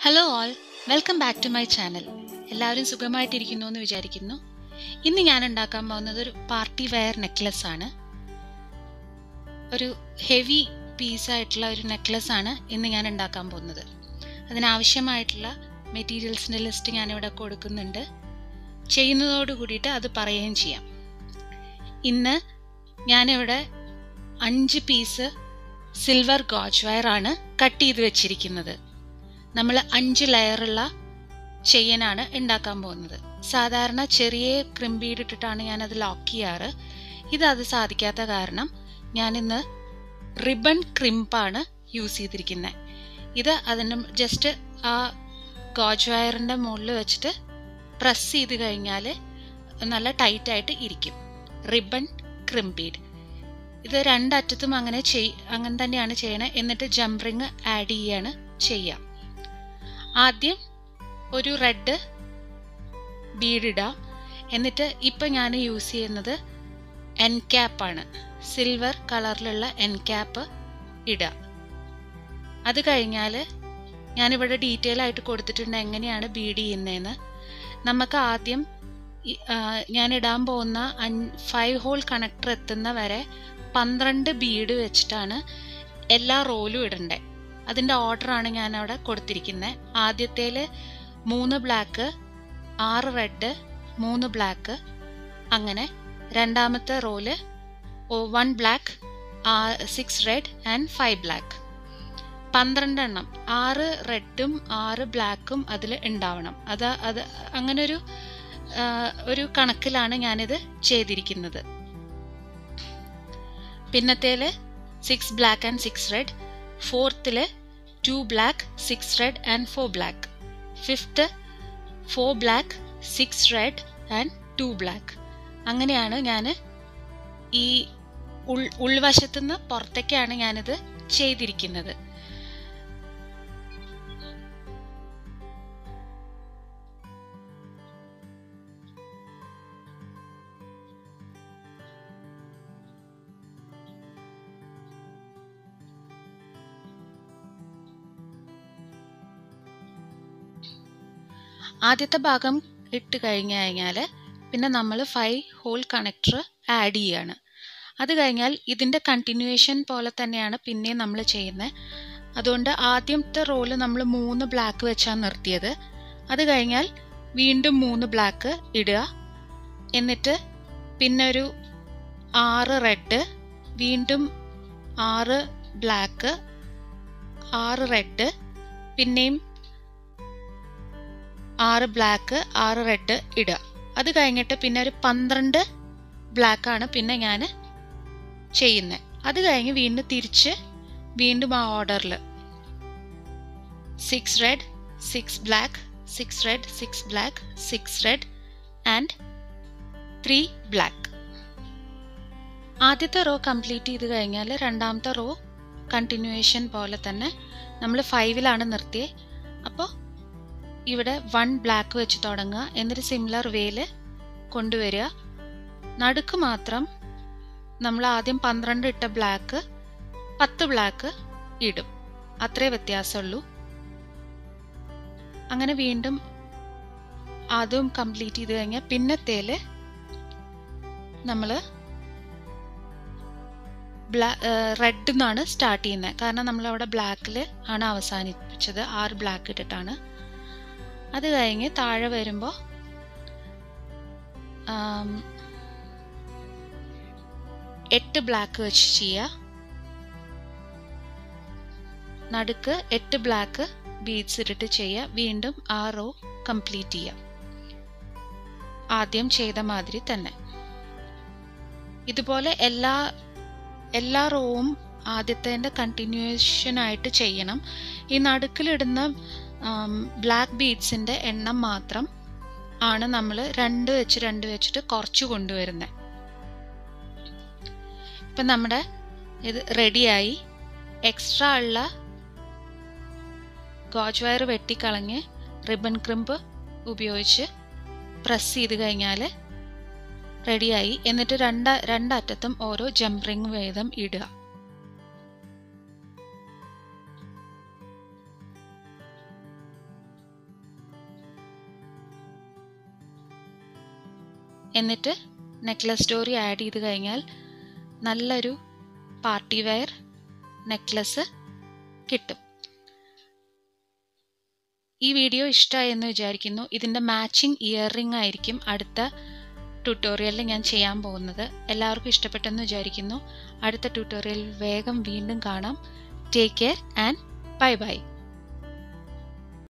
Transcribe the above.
hello all welcome back to my channel എല്ലാവരും സുഖമായിട്ടിരിക്കുന്നു എന്ന് വിചാരിക്കുന്നു ഇന്ന് ഞാൻ ഉണ്ടാക്കാൻ പോകുന്നത് ഒരു പാർട്ടി വെയർ നെക്ലസ് ആണ് ഒരു ഹെവി പീസായിട്ടുള്ള ഒരു നെക്ലസ് ആണ് ഇന്ന് ഞാൻ ഉണ്ടാക്കാൻ പോകുന്നത് അതിനാവശ്യമായിട്ടുള്ള മെറ്റീരിയൽസിൻ്റെ ലിസ്റ്റ് ഞാനിവിടെ കൊടുക്കുന്നുണ്ട് ചെയ്യുന്നതോട് കൂടിയിട്ട് അത് പറയുകയും ചെയ്യാം ഇന്ന് ഞാനിവിടെ അഞ്ച് പീസ് സിൽവർ ഗോച്ച് വയർ ആണ് കട്ട് ചെയ്ത് വെച്ചിരിക്കുന്നത് നമ്മൾ അഞ്ച് ലെയറുള്ള ചെയിനാണ് ഉണ്ടാക്കാൻ പോകുന്നത് സാധാരണ ചെറിയ ക്രിമ്പീഡ് ഇട്ടിട്ടാണ് ഞാനത് ലോക്ക് ചെയ്യാറ് ഇത് അത് സാധിക്കാത്ത കാരണം ഞാനിന്ന് റിബൺ ക്രിമ്പാണ് യൂസ് ചെയ്തിരിക്കുന്നത് ഇത് അതിന് ജസ്റ്റ് ആ ഗോജ് വയറിൻ്റെ മുകളിൽ വെച്ചിട്ട് പ്രസ് ചെയ്ത് കഴിഞ്ഞാൽ നല്ല ടൈറ്റായിട്ട് ഇരിക്കും റിബൺ ക്രിമ്പീഡ് ഇത് രണ്ടറ്റത്തും അങ്ങനെ ചെയ് അങ്ങനെ തന്നെയാണ് ചെയ്യണത് എന്നിട്ട് ജംപറിങ് ആഡ് ചെയ്യാണ് ചെയ്യുക ആദ്യം ഒരു റെഡ് ബീഡ് ഇടാം എന്നിട്ട് ഇപ്പം ഞാൻ യൂസ് ചെയ്യുന്നത് എൻ ക്യാപ്പാണ് സിൽവർ കളറിലുള്ള എൻ ക്യാപ്പ് ഇടുക അത് കഴിഞ്ഞാൽ ഞാനിവിടെ ഡീറ്റെയിൽ ആയിട്ട് കൊടുത്തിട്ടുണ്ട് എങ്ങനെയാണ് ബീഡ് ചെയ്യുന്നതെന്ന് നമുക്ക് ആദ്യം ഞാൻ ഇടാൻ പോകുന്ന ഫൈവ് ഹോൾ കണക്ടർ എത്തുന്ന വരെ പന്ത്രണ്ട് ബീഡ് വെച്ചിട്ടാണ് എല്ലാ റോലും ഇടണ്ടേ അതിൻ്റെ ഓർഡറാണ് ഞാൻ അവിടെ കൊടുത്തിരിക്കുന്നത് ആദ്യത്തേൽ മൂന്ന് ബ്ലാക്ക് ആറ് റെഡ് മൂന്ന് ബ്ലാക്ക് അങ്ങനെ രണ്ടാമത്തെ row one black six red and five black പന്ത്രണ്ടെണ്ണം ആറ് റെഡും ആറ് ബ്ലാക്കും അതിൽ ഉണ്ടാവണം അത് അത് അങ്ങനെ ഒരു ഒരു കണക്കിലാണ് ഞാനിത് ചെയ്തിരിക്കുന്നത് പിന്നത്തേൽ six black and six red ഫോർത്തിൽ two black six red and four black fifth four black six red and two black അങ്ങനെയാണ് ഞാൻ ഈ ഉൾ ഉൾവശത്തുനിന്ന് പുറത്തേക്കാണ് ഞാനിത് ചെയ്തിരിക്കുന്നത് ആദ്യത്തെ ഭാഗം ഇട്ട് കഴിഞ്ഞു കഴിഞ്ഞാൽ പിന്നെ നമ്മൾ ഫൈവ് ഹോൾ കണക്ടർ ആഡ് ചെയ്യാണ് അത് കഴിഞ്ഞാൽ ഇതിൻ്റെ കണ്ടിന്യൂവേഷൻ പോലെ തന്നെയാണ് പിന്നെയും നമ്മൾ ചെയ്യുന്നത് അതുകൊണ്ട് ആദ്യത്തെ റോള് നമ്മൾ മൂന്ന് ബ്ലാക്ക് വെച്ചാണ് നിർത്തിയത് അത് കഴിഞ്ഞാൽ വീണ്ടും മൂന്ന് ബ്ലാക്ക് ഇടുക എന്നിട്ട് പിന്നെ ഒരു ആറ് റെഡ് വീണ്ടും ആറ് ബ്ലാക്ക് ആറ് റെഡ് പിന്നെയും ആറ് ബ്ലാക്ക് ആറ് റെഡ് ഇടുക അത് കഴിഞ്ഞിട്ട് പിന്നെ ഒരു പന്ത്രണ്ട് ബ്ലാക്ക് ആണ് പിന്നെ ഞാൻ ചെയ്യുന്നത് അത് കഴിഞ്ഞ് വീണ്ടും തിരിച്ച് വീണ്ടും ആ ഓർഡറിൽ six red six black six red six black six red and three black ആദ്യത്തെ റോ കംപ്ലീറ്റ് ചെയ്ത് കഴിഞ്ഞാൽ രണ്ടാമത്തെ റോ കണ്ടിന്യൂവേഷൻ പോലെ തന്നെ നമ്മൾ ഫൈവിലാണ് നിർത്തിയത് അപ്പോൾ ഇവിടെ വൺ ബ്ലാക്ക് വെച്ച് തുടങ്ങുക എന്നിട്ട് സിമിലർ വേയിൽ കൊണ്ടുവരിക നടുക്ക് മാത്രം നമ്മൾ ആദ്യം പന്ത്രണ്ട് ഇട്ട ബ്ലാക്ക് പത്ത് ബ്ലാക്ക് ഇടും അത്രേ വ്യത്യാസമുള്ളൂ അങ്ങനെ വീണ്ടും അതും കംപ്ലീറ്റ് ചെയ്ത് കഴിഞ്ഞാൽ പിന്നത്തേൽ നമ്മൾ ബ്ലാ റെഡ് നിന്നാണ് സ്റ്റാർട്ട് ചെയ്യുന്നത് കാരണം നമ്മളവിടെ ബ്ലാക്കിൽ ആണ് അവസാനിപ്പിച്ചത് ആറ് ബ്ലാക്ക് ഇട്ടിട്ടാണ് അത് കഴിഞ്ഞ് താഴെ വരുമ്പോൾ എട്ട് ബ്ലാക്ക് വെച്ച് ചെയ്യുക നടുക്ക് എട്ട് ബ്ലാക്ക് ബീഡ്സ് ഇട്ടിട്ട് ചെയ്യുക വീണ്ടും ആ റോ കംപ്ലീറ്റ് ചെയ്യുക ആദ്യം ചെയ്ത മാതിരി തന്നെ ഇതുപോലെ എല്ലാ എല്ലാ റോവും ആദ്യത്തെ കണ്ടിന്യൂവേഷൻ ആയിട്ട് ചെയ്യണം ഈ നടുക്കിലിടുന്ന ബ്ലാക്ക് ബീഡ്സിൻ്റെ എണ്ണം മാത്രം ആണ് നമ്മൾ രണ്ട് വെച്ച് രണ്ട് വെച്ചിട്ട് കുറച്ച് കൊണ്ടുവരുന്നത് ഇപ്പം നമ്മുടെ ഇത് റെഡിയായി എക്സ്ട്രാ ഉള്ള ഗോജ് വയർ വെട്ടിക്കളഞ്ഞ് റിബൺ ക്രിമ്പ് ഉപയോഗിച്ച് പ്രസ് ചെയ്ത് കഴിഞ്ഞാൽ റെഡിയായി എന്നിട്ട് രണ്ട് രണ്ടറ്റത്തും ഓരോ ജംപറിങ് വീതം ഇടുക എന്നിട്ട് നെക്ലസ് സ്റ്റോറി ആഡ് ചെയ്ത് കഴിഞ്ഞാൽ നല്ലൊരു പാർട്ടി വെയർ നെക്ലസ് കിട്ടും ഈ വീഡിയോ ഇഷ്ടമായി എന്ന് വിചാരിക്കുന്നു ഇതിൻ്റെ മാച്ചിങ് ഇയർ റിംഗ് ആയിരിക്കും അടുത്ത ട്യൂട്ടോറിയലിൽ ഞാൻ ചെയ്യാൻ പോകുന്നത് എല്ലാവർക്കും ഇഷ്ടപ്പെട്ടെന്ന് വിചാരിക്കുന്നു അടുത്ത ട്യൂട്ടോറിയൽ വേഗം വീണ്ടും കാണാം take care and bye by